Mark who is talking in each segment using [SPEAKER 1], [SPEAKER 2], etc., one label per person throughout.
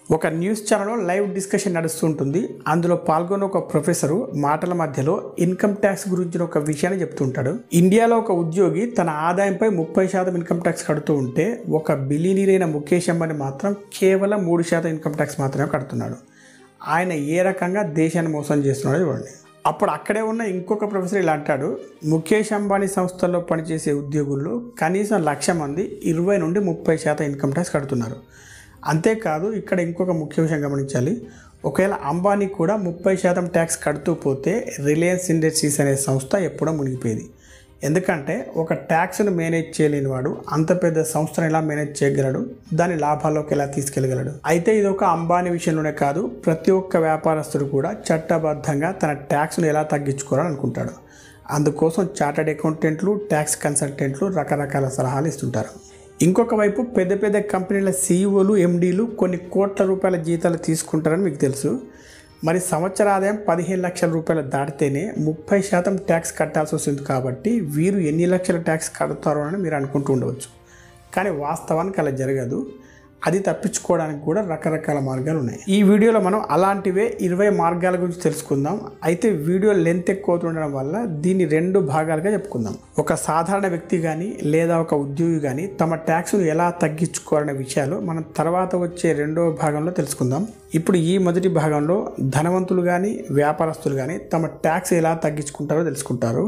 [SPEAKER 1] ఒక న్యూస్ ఛానల్లో live discussion నడుస్తుంటుంది అందులో పాల్గొన్న ఒక ప్రొఫెసరు మాటల మధ్యలో ఇన్కమ్ ట్యాక్స్ గురించిన ఒక విషయాన్ని చెప్తుంటాడు ఇండియాలో ఒక ఉద్యోగి తన ఆదాయంపై ముప్పై శాతం ఇన్కమ్ ట్యాక్స్ కడుతూ ఉంటే ఒక బిలీనీర్ అయిన ముఖేష్ అంబానీ మాత్రం కేవలం మూడు శాతం ఇన్కమ్ ట్యాక్స్ మాత్రమే కడుతున్నాడు ఆయన ఏ రకంగా దేశాన్ని మోసం చేస్తున్నాడో చూడండి అప్పుడు అక్కడే ఉన్న ఇంకొక ప్రొఫెసర్ ఇలా అంటాడు ముఖేష్ అంబానీ సంస్థల్లో పనిచేసే ఉద్యోగుల్లో కనీసం లక్ష మంది ఇరవై నుండి ముప్పై శాతం ఇన్కమ్ ట్యాక్స్ కడుతున్నారు అంతేకాదు ఇక్కడ ఇంకొక ముఖ్య విషయం గమనించాలి ఒకవేళ అంబానీ కూడా ముప్పై శాతం ట్యాక్స్ కడుతూ పోతే రిలయన్స్ ఇండస్ట్రీస్ అనే సంస్థ ఎప్పుడో మునిగిపోయేది ఎందుకంటే ఒక ట్యాక్స్ను మేనేజ్ చేయలేని వాడు అంత పెద్ద సంస్థను ఎలా మేనేజ్ చేయగలడు దాని లాభాల్లోకి ఎలా తీసుకెళ్ళగలడు అయితే ఇది ఒక అంబానీ విషయంలోనే కాదు ప్రతి ఒక్క వ్యాపారస్తుడు కూడా చట్టబద్ధంగా తన ట్యాక్స్ను ఎలా తగ్గించుకోవాలని అనుకుంటాడు అందుకోసం చార్టర్డ్ అకౌంటెంట్లు ట్యాక్స్ కన్సల్టెంట్లు రకరకాల సలహాలు ఇస్తుంటారు ఇంకొక వైపు పెద్ద పెద్ద కంపెనీల సీఈఓలు ఎండీలు కొన్ని కోట్ల రూపాయల జీతాలు తీసుకుంటారని మీకు తెలుసు మరి సంవత్సర ఆదాయం పదిహేను లక్షల రూపాయలు దాటితేనే ముప్పై శాతం ట్యాక్స్ కట్టాల్సి వస్తుంది కాబట్టి వీరు ఎన్ని లక్షల ట్యాక్స్ కడతారో అని మీరు అనుకుంటూ ఉండవచ్చు కానీ వాస్తవానికి అలా జరగదు అది తప్పించుకోవడానికి కూడా రకరకాల మార్గాలు ఉన్నాయి ఈ వీడియోలో మనం అలాంటివే ఇరవై మార్గాల గురించి తెలుసుకుందాం అయితే వీడియో లెంత్ ఎక్కువ అవుతుండడం వల్ల దీన్ని రెండు భాగాలుగా చెప్పుకుందాం ఒక సాధారణ వ్యక్తి కానీ లేదా ఒక ఉద్యోగి కానీ తమ ట్యాక్స్ను ఎలా తగ్గించుకోవాలనే విషయాలు మనం తర్వాత వచ్చే రెండవ భాగంలో తెలుసుకుందాం ఇప్పుడు ఈ మొదటి భాగంలో ధనవంతులు కానీ వ్యాపారస్తులు కానీ తమ ట్యాక్స్ ఎలా తగ్గించుకుంటారో తెలుసుకుంటారు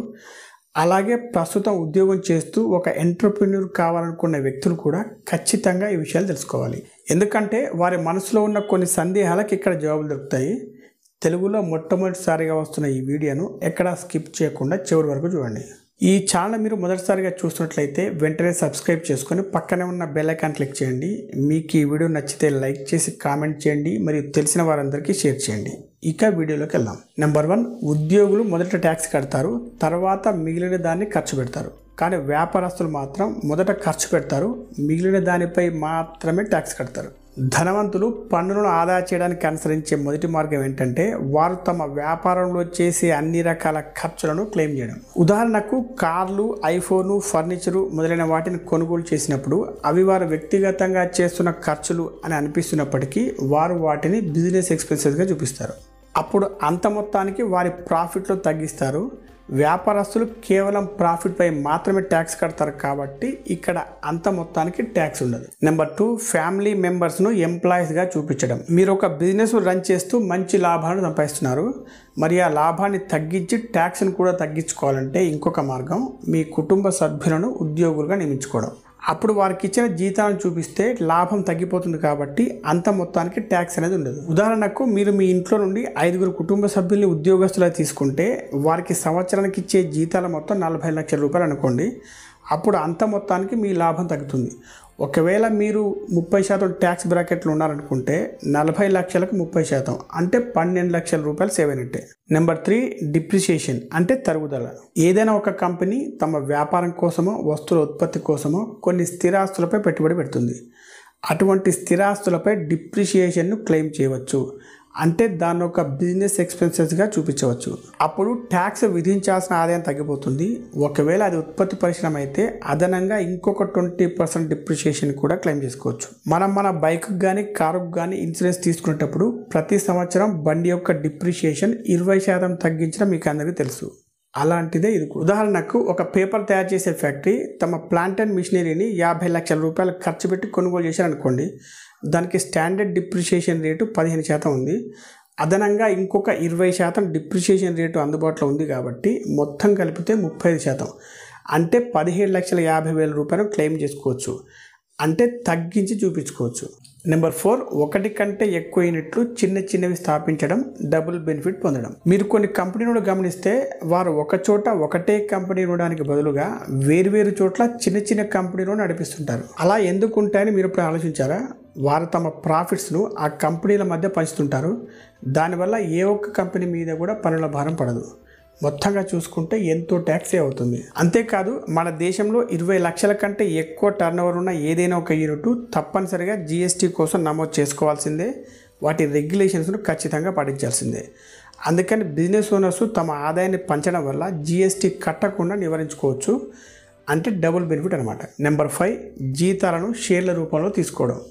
[SPEAKER 1] అలాగే ప్రస్తుతం ఉద్యోగం చేస్తూ ఒక ఎంటర్ప్రిన్యూర్ కావాలనుకున్న వ్యక్తులు కూడా ఖచ్చితంగా ఈ విషయాలు తెలుసుకోవాలి ఎందుకంటే వారి మనసులో ఉన్న కొన్ని సందేహాలకు ఇక్కడ జవాబులు దొరుకుతాయి తెలుగులో మొట్టమొదటిసారిగా వస్తున్న ఈ వీడియోను ఎక్కడా స్కిప్ చేయకుండా చివరి వరకు చూడండి ఈ ఛానల్ మీరు మొదటిసారిగా చూసినట్లయితే వెంటనే సబ్స్క్రైబ్ చేసుకొని పక్కనే ఉన్న బెల్ ఐకాన్ క్లిక్ చేయండి మీకు ఈ వీడియో నచ్చితే లైక్ చేసి కామెంట్ చేయండి మరియు తెలిసిన వారందరికీ షేర్ చేయండి ఇక వీడియోలోకి వెళ్దాం నెంబర్ వన్ ఉద్యోగులు మొదట ట్యాక్స్ కడతారు తర్వాత మిగిలిన దాన్ని ఖర్చు పెడతారు కానీ వ్యాపారస్తులు మాత్రం మొదట ఖర్చు పెడతారు మిగిలిన దానిపై మాత్రమే ట్యాక్స్ కడతారు ధనవంతులు పన్నులను ఆదా చేయడానికి అనుసరించే మొదటి మార్గం ఏంటంటే వారు తమ వ్యాపారంలో చేసే అన్ని రకాల ఖర్చులను క్లెయిమ్ చేయడం ఉదాహరణకు కార్లు ఐఫోను ఫర్నిచరు మొదలైన వాటిని కొనుగోలు చేసినప్పుడు అవి వారు వ్యక్తిగతంగా చేస్తున్న ఖర్చులు అని అనిపిస్తున్నప్పటికీ వారు వాటిని బిజినెస్ ఎక్స్పెన్సెస్గా చూపిస్తారు అప్పుడు అంత మొత్తానికి వారి ప్రాఫిట్లో తగ్గిస్తారు వ్యాపారస్తులు కేవలం ప్రాఫిట్పై మాత్రమే ట్యాక్స్ కడతారు కాబట్టి ఇక్కడ అంత మొత్తానికి ట్యాక్స్ ఉండదు నెంబర్ టూ ఫ్యామిలీ మెంబర్స్ను ఎంప్లాయీస్గా చూపించడం మీరు ఒక బిజినెస్ రన్ చేస్తూ మంచి లాభాలను సంపాదిస్తున్నారు మరి ఆ లాభాన్ని తగ్గించి ట్యాక్స్ను కూడా తగ్గించుకోవాలంటే ఇంకొక మార్గం మీ కుటుంబ సభ్యులను ఉద్యోగులుగా నియమించుకోవడం అప్పుడు వారికి ఇచ్చిన జీతాలను చూపిస్తే లాభం తగ్గిపోతుంది కాబట్టి అంత మొత్తానికి ట్యాక్స్ అనేది ఉండదు ఉదాహరణకు మీరు మీ ఇంట్లో నుండి ఐదుగురు కుటుంబ సభ్యుల్ని ఉద్యోగస్తులా తీసుకుంటే వారికి సంవత్సరానికి ఇచ్చే జీతాల మొత్తం నలభై లక్షల రూపాయలు అనుకోండి అప్పుడు అంత మొత్తానికి మీ లాభం తగ్గుతుంది ఒకవేళ మీరు ముప్పై శాతం ట్యాక్స్ బ్రాకెట్లు ఉన్నారనుకుంటే నలభై లక్షలకు ముప్పై శాతం అంటే పన్నెండు లక్షల రూపాయలు సేవ్ అయినట్టే నెంబర్ త్రీ డిప్రిషియేషన్ అంటే తరుగుదల ఏదైనా ఒక కంపెనీ తమ వ్యాపారం కోసమో వస్తువుల ఉత్పత్తి కోసమో కొన్ని స్థిరాస్తులపై పెట్టుబడి పెడుతుంది అటువంటి స్థిరాస్తులపై డిప్రిషియేషన్ను క్లెయిమ్ చేయవచ్చు అంటే దాన్ని ఒక బిజినెస్ ఎక్స్పెన్సెస్గా చూపించవచ్చు అప్పుడు ట్యాక్స్ విధించాల్సిన ఆదాయం తగ్గిపోతుంది ఒకవేళ అది ఉత్పత్తి పరిశ్రమ అయితే అదనంగా ఇంకొక ట్వంటీ పర్సెంట్ డిప్రిషియేషన్ కూడా క్లెయిమ్ చేసుకోవచ్చు మనం మన బైక్కి కానీ కారుకు కానీ ఇన్సూరెన్స్ తీసుకునేటప్పుడు ప్రతి సంవత్సరం బండి యొక్క డిప్రిషియేషన్ ఇరవై శాతం తగ్గించడం మీకు అందరికీ తెలుసు అలాంటిదే ఇది కూడా. ఉదాహరణకు ఒక పేపర్ తయారు చేసే ఫ్యాక్టరీ తమ ప్లాంట్ అండ్ మిషనరీని యాభై లక్షల రూపాయలు ఖర్చు పెట్టి కొనుగోలు చేశారనుకోండి దానికి స్టాండర్డ్ డిప్రిషియేషన్ రేటు పదిహేను శాతం ఉంది అదనంగా ఇంకొక ఇరవై శాతం డిప్రిషియేషన్ రేటు అందుబాటులో ఉంది కాబట్టి మొత్తం కలిపితే ముప్పై ఐదు శాతం అంటే పదిహేడు లక్షల యాభై వేల రూపాయలు క్లెయిమ్ చేసుకోవచ్చు అంటే తగ్గించి చూపించుకోవచ్చు నెంబర్ ఫోర్ ఒకటి కంటే ఎక్కువ యూనిట్లు చిన్న చిన్నవి స్థాపించడం డబుల్ బెనిఫిట్ పొందడం మీరు కొన్ని కంపెనీలను గమనిస్తే వారు ఒక చోట ఒకటే కంపెనీ ఉండడానికి బదులుగా వేరువేరు చోట్ల చిన్న చిన్న కంపెనీలు నడిపిస్తుంటారు అలా ఎందుకు ఉంటాయని మీరు ఇప్పుడు ఆలోచించారా వారు తమ ప్రాఫిట్స్ను ఆ కంపెనీల మధ్య పంచుతుంటారు దానివల్ల ఏ ఒక్క కంపెనీ మీద కూడా పనుల భారం పడదు మొత్తంగా చూసుకుంటే ఎంతో ట్యాక్సే అవుతుంది అంతేకాదు మన దేశంలో ఇరవై లక్షల కంటే ఎక్కువ టర్నోవర్ ఉన్న ఏదైనా ఒక యూనిట్ తప్పనిసరిగా జీఎస్టీ కోసం నమోదు చేసుకోవాల్సిందే వాటి రెగ్యులేషన్స్ను ఖచ్చితంగా పాటించాల్సిందే అందుకని బిజినెస్ ఓనర్స్ తమ ఆదాయాన్ని పంచడం వల్ల జీఎస్టీ కట్టకుండా నివారించుకోవచ్చు అంటే డబుల్ బెనిఫిట్ అనమాట నెంబర్ ఫైవ్ జీతాలను షేర్ల రూపంలో తీసుకోవడం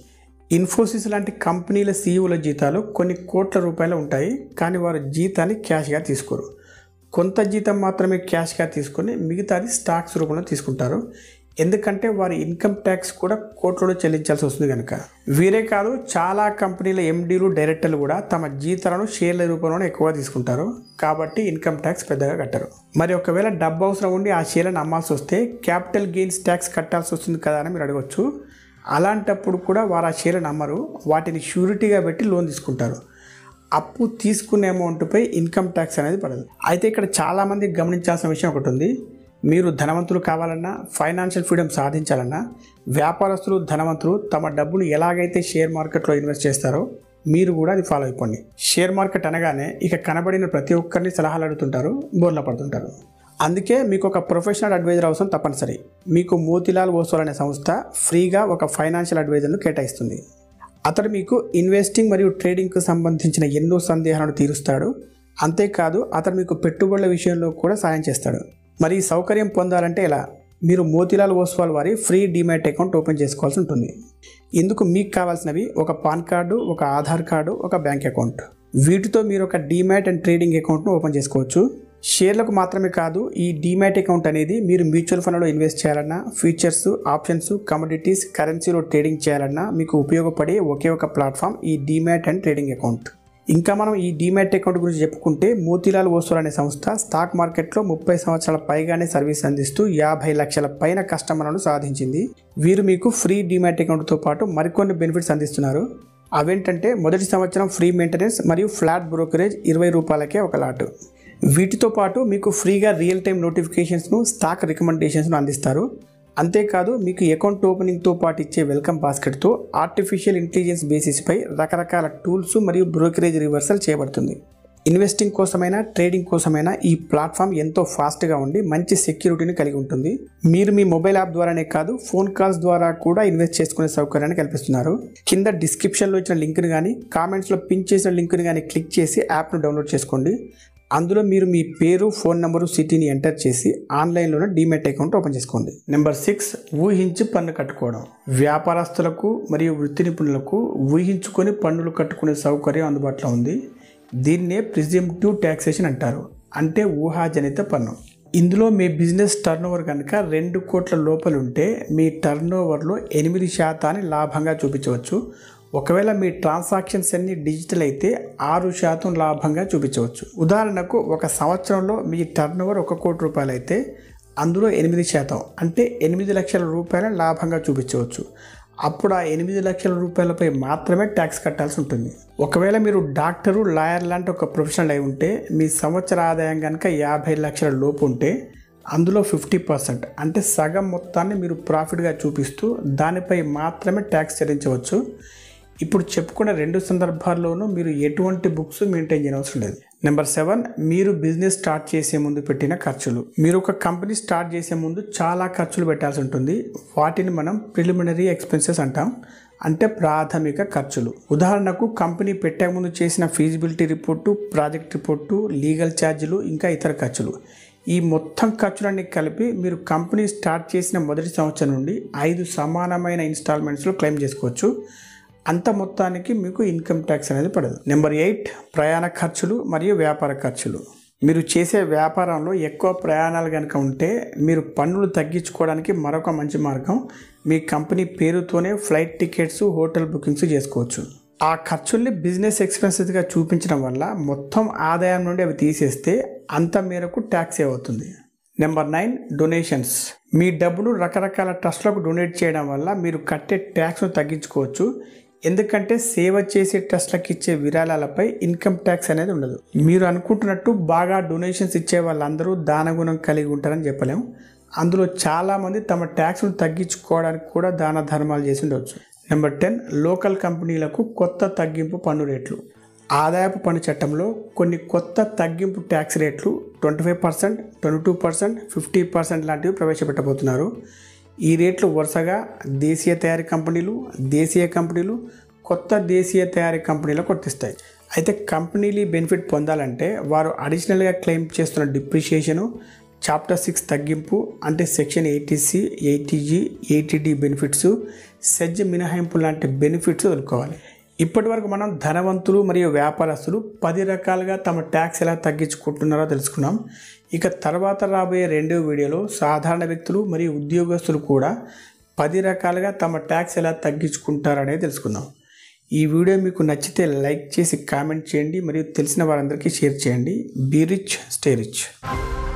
[SPEAKER 1] ఇన్ఫోసిస్ లాంటి కంపెనీల సీఈఓల జీతాలు కొన్ని కోట్ల రూపాయలు ఉంటాయి కానీ వారు జీతాన్ని క్యాష్గా తీసుకోరు కొంత జీతం మాత్రమే క్యాష్గా తీసుకొని మిగతాది స్టాక్స్ రూపంలో తీసుకుంటారు ఎందుకంటే వారి ఇన్కమ్ ట్యాక్స్ కూడా కోట్లలో చెల్లించాల్సి వస్తుంది కనుక వీరే కాదు చాలా కంపెనీల ఎండీలు డైరెక్టర్లు కూడా తమ జీతాలను షేర్ల రూపంలోనే ఎక్కువగా తీసుకుంటారు కాబట్టి ఇన్కమ్ ట్యాక్స్ పెద్దగా కట్టరు మరి ఒకవేళ డబ్బు అవసరం ఉండి ఆ షేర్లను అమ్మాల్సి వస్తే క్యాపిటల్ గెయిన్స్ ట్యాక్స్ కట్టాల్సి వస్తుంది కదా అని మీరు అడగవచ్చు అలాంటప్పుడు కూడా వారు ఆ షేర్లను అమ్మరు వాటిని షూరిటీగా పెట్టి లోన్ తీసుకుంటారు అప్పు తీసుకునే అమౌంట్పై ఇన్కమ్ ట్యాక్స్ అనేది పడదు అయితే ఇక్కడ చాలామంది గమనించాల్సిన విషయం ఒకటి ఉంది మీరు ధనవంతులు కావాలన్నా ఫైనాన్షియల్ ఫ్రీడమ్ సాధించాలన్నా వ్యాపారస్తులు ధనవంతులు తమ డబ్బులు ఎలాగైతే షేర్ మార్కెట్లో ఇన్వెస్ట్ చేస్తారో మీరు కూడా అది ఫాలో అయిపోండి షేర్ మార్కెట్ అనగానే ఇక కనబడిన ప్రతి ఒక్కరిని సలహాలు అడుగుతుంటారు బోర్ల పడుతుంటారు అందుకే మీకు ఒక ప్రొఫెషనల్ అడ్వైజర్ అవసరం తప్పనిసరి మీకు మోతిలాల్ ఓసోల్ అనే సంస్థ ఫ్రీగా ఒక ఫైనాన్షియల్ అడ్వైజర్ను కేటాయిస్తుంది అతడు మీకు ఇన్వెస్టింగ్ మరియు ట్రేడింగ్కు సంబంధించిన ఎన్నో సందేహాలను తీరుస్తాడు అంతేకాదు అతడు మీకు పెట్టుబడుల విషయంలో కూడా సాయం చేస్తాడు మరి ఈ సౌకర్యం పొందాలంటే ఎలా మీరు మోతిలాల్ ఓస్వాల్ వారి ఫ్రీ డిమాట్ అకౌంట్ ఓపెన్ చేసుకోవాల్సి ఉంటుంది ఇందుకు మీకు కావాల్సినవి ఒక పాన్ కార్డు ఒక ఆధార్ కార్డు ఒక బ్యాంక్ అకౌంట్ వీటితో మీరు ఒక డిమాట్ అండ్ ట్రేడింగ్ అకౌంట్ను ఓపెన్ చేసుకోవచ్చు షేర్లకు మాత్రమే కాదు ఈ డిమాట్ అకౌంట్ అనేది మీరు మ్యూచువల్ ఫండ్లో ఇన్వెస్ట్ చేయాలన్నా ఫీచర్స్ ఆప్షన్స్ కమోడిటీస్ కరెన్సీలో ట్రేడింగ్ చేయాలన్నా మీకు ఉపయోగపడే ఒకే ఒక ప్లాట్ఫామ్ ఈ డిమాట్ అండ్ ట్రేడింగ్ అకౌంట్ ఇంకా మనం ఈ డిమాట్ అకౌంట్ గురించి చెప్పుకుంటే మోతీలాల్ ఓసోల్ అనే సంస్థ స్టాక్ మార్కెట్లో ముప్పై సంవత్సరాల పైగానే సర్వీస్ అందిస్తూ యాభై లక్షల పైన కస్టమర్లను సాధించింది వీరు మీకు ఫ్రీ డిమాట్ అకౌంట్తో పాటు మరికొన్ని బెనిఫిట్స్ అందిస్తున్నారు అవేంటంటే మొదటి సంవత్సరం ఫ్రీ మెయింటెనెన్స్ మరియు ఫ్లాట్ బ్రోకరేజ్ ఇరవై రూపాయలకే ఒక లాటు వీటితో పాటు మీకు ఫ్రీగా రియల్ టైం నోటిఫికేషన్స్ను స్టాక్ రికమెండేషన్స్ను అందిస్తారు అంతేకాదు మీకు అకౌంట్ ఓపెనింగ్తో పాటు ఇచ్చే వెల్కమ్ బాస్కెట్తో ఆర్టిఫిషియల్ ఇంటెలిజెన్స్ బేసిస్పై రకరకాల టూల్స్ మరియు బ్రోకరేజ్ రివర్సల్ చేయబడుతుంది ఇన్వెస్టింగ్ కోసమైనా ట్రేడింగ్ కోసమైనా ఈ ప్లాట్ఫామ్ ఎంతో ఫాస్ట్గా ఉండి మంచి సెక్యూరిటీని కలిగి ఉంటుంది మీరు మీ మొబైల్ యాప్ ద్వారానే కాదు ఫోన్ కాల్స్ ద్వారా కూడా ఇన్వెస్ట్ చేసుకునే సౌకర్యాన్ని కల్పిస్తున్నారు కింద డిస్క్రిప్షన్లో ఇచ్చిన లింక్ని కానీ కామెంట్స్లో పిన్ చేసిన లింక్ని కానీ క్లిక్ చేసి యాప్ను డౌన్లోడ్ చేసుకోండి అందులో మీరు మీ పేరు ఫోన్ నెంబరు సిటీని ఎంటర్ చేసి ఆన్లైన్లోనే డీమెట్ అకౌంట్ ఓపెన్ చేసుకోండి నెంబర్ సిక్స్ ఊహించి పన్ను కట్టుకోవడం వ్యాపారస్తులకు మరియు వృత్తి నిపుణులకు ఊహించుకొని పన్నులు కట్టుకునే సౌకర్యం అందుబాటులో ఉంది దీన్నే ప్రిజిమ్టివ్ ట్యాక్సేషన్ అంటారు అంటే ఊహాజనిత పన్ను ఇందులో మీ బిజినెస్ టర్న్ ఓవర్ కనుక రెండు కోట్ల లోపల ఉంటే మీ టర్న్ ఓవర్లో ఎనిమిది శాతాన్ని లాభంగా చూపించవచ్చు ఒకవేళ మీ ట్రాన్సాక్షన్స్ అన్ని డిజిటల్ అయితే ఆరు శాతం లాభంగా చూపించవచ్చు ఉదాహరణకు ఒక సంవత్సరంలో మీ టర్న్ ఓవర్ ఒక కోటి రూపాయలు అయితే అందులో ఎనిమిది శాతం అంటే ఎనిమిది లక్షల రూపాయల లాభంగా చూపించవచ్చు అప్పుడు ఆ ఎనిమిది లక్షల రూపాయలపై మాత్రమే ట్యాక్స్ కట్టాల్సి ఉంటుంది ఒకవేళ మీరు డాక్టరు లాయర్ లాంటి ఒక ప్రొఫెషనల్ అయి ఉంటే మీ సంవత్సర ఆదాయం కనుక యాభై లక్షల లోపు ఉంటే అందులో ఫిఫ్టీ పర్సెంట్ అంటే సగం మొత్తాన్ని మీరు ప్రాఫిట్గా చూపిస్తూ దానిపై మాత్రమే ట్యాక్స్ చెల్లించవచ్చు ఇప్పుడు చెప్పుకున్న రెండు సందర్భాల్లోనూ మీరు ఎటువంటి బుక్స్ మెయింటైన్ చేయనవసరం లేదు నెంబర్ సెవెన్ మీరు బిజినెస్ స్టార్ట్ చేసే ముందు పెట్టిన ఖర్చులు మీరు ఒక కంపెనీ స్టార్ట్ చేసే ముందు చాలా ఖర్చులు పెట్టాల్సి ఉంటుంది వాటిని మనం ప్రిలిమినరీ ఎక్స్పెన్సెస్ అంటాం అంటే ప్రాథమిక ఖర్చులు ఉదాహరణకు కంపెనీ పెట్టే ముందు చేసిన feasibility report project report legal ఛార్జీలు ఇంకా ఇతర ఖర్చులు ఈ మొత్తం ఖర్చులన్నీ కలిపి మీరు కంపెనీ స్టార్ట్ చేసిన మొదటి సంవత్సరం నుండి ఐదు సమానమైన ఇన్స్టాల్మెంట్స్లో క్లెయిమ్ చేసుకోవచ్చు అంత మొత్తానికి మీకు ఇన్కమ్ ట్యాక్స్ అనేది పడదు నెంబర్ ఎయిట్ ప్రయాణ ఖర్చులు మరియు వ్యాపార ఖర్చులు మీరు చేసే వ్యాపారంలో ఎక్కువ ప్రయాణాలు కనుక ఉంటే మీరు పన్నులు తగ్గించుకోవడానికి మరొక మంచి మార్గం మీ కంపెనీ పేరుతోనే ఫ్లైట్ టికెట్స్ హోటల్ బుకింగ్స్ చేసుకోవచ్చు ఆ ఖర్చుల్ని బిజినెస్ ఎక్స్పెన్సెస్గా చూపించడం వల్ల మొత్తం ఆదాయం నుండి అవి తీసేస్తే అంత మేరకు ట్యాక్స్ అవుతుంది నెంబర్ నైన్ డొనేషన్స్ మీ డబ్బులు రకరకాల ట్రస్ట్లకు డొనేట్ చేయడం వల్ల మీరు కట్టే ట్యాక్స్ను తగ్గించుకోవచ్చు ఎందుకంటే సేవ చేసే ట్రస్ట్లకు ఇచ్చే విరాళాలపై ఇన్కమ్ ట్యాక్స్ అనేది ఉండదు మీరు అనుకుంటున్నట్టు బాగా డొనేషన్స్ ఇచ్చే వాళ్ళందరూ దానగుణం కలిగి ఉంటారని చెప్పలేము అందులో చాలామంది తమ ట్యాక్స్ను తగ్గించుకోవడానికి కూడా దాన ధర్మాలు చేసి ఉండవచ్చు నెంబర్ టెన్ లోకల్ కంపెనీలకు కొత్త తగ్గింపు పన్ను రేట్లు ఆదాయపు పన్ను చట్టంలో కొన్ని కొత్త తగ్గింపు ట్యాక్స్ రేట్లు twenty five percent twenty two percent fifty percent లాంటివి ప్రవేశపెట్టబోతున్నారు ఈ రేట్లు వరుసగా దేశీయ తయారీ కంపెనీలు దేశీయ కంపెనీలు కొత్త దేశీయ తయారీ కంపెనీలకు వర్తిస్తాయి అయితే కంపెనీలు ఈ బెనిఫిట్ పొందాలంటే వారు అడిషనల్గా క్లెయిమ్ చేస్తున్న డిప్రిషియేషను చాప్టర్ సిక్స్ తగ్గింపు అంటే section eighty C eighty G eighty D benefits SEZ మినహాయింపు లాంటి బెనిఫిట్స్ వదులుకోవాలి ఇప్పటి వరకు మనం ధనవంతులు మరియు వ్యాపారస్తులు పది రకాలుగా తమ ట్యాక్స్ ఎలా తగ్గించుకుంటున్నారో తెలుసుకున్నాం ఇక తర్వాత రాబోయే రెండో వీడియోలో సాధారణ వ్యక్తులు మరియు ఉద్యోగస్తులు కూడా పది రకాలుగా తమ ట్యాక్స్ ఎలా తగ్గించుకుంటారనేది తెలుసుకుందాం ఈ వీడియో మీకు నచ్చితే లైక్ చేసి కామెంట్ చేయండి మరియు తెలిసిన వారందరికీ షేర్ చేయండి బీ రిచ్ స్టే రిచ్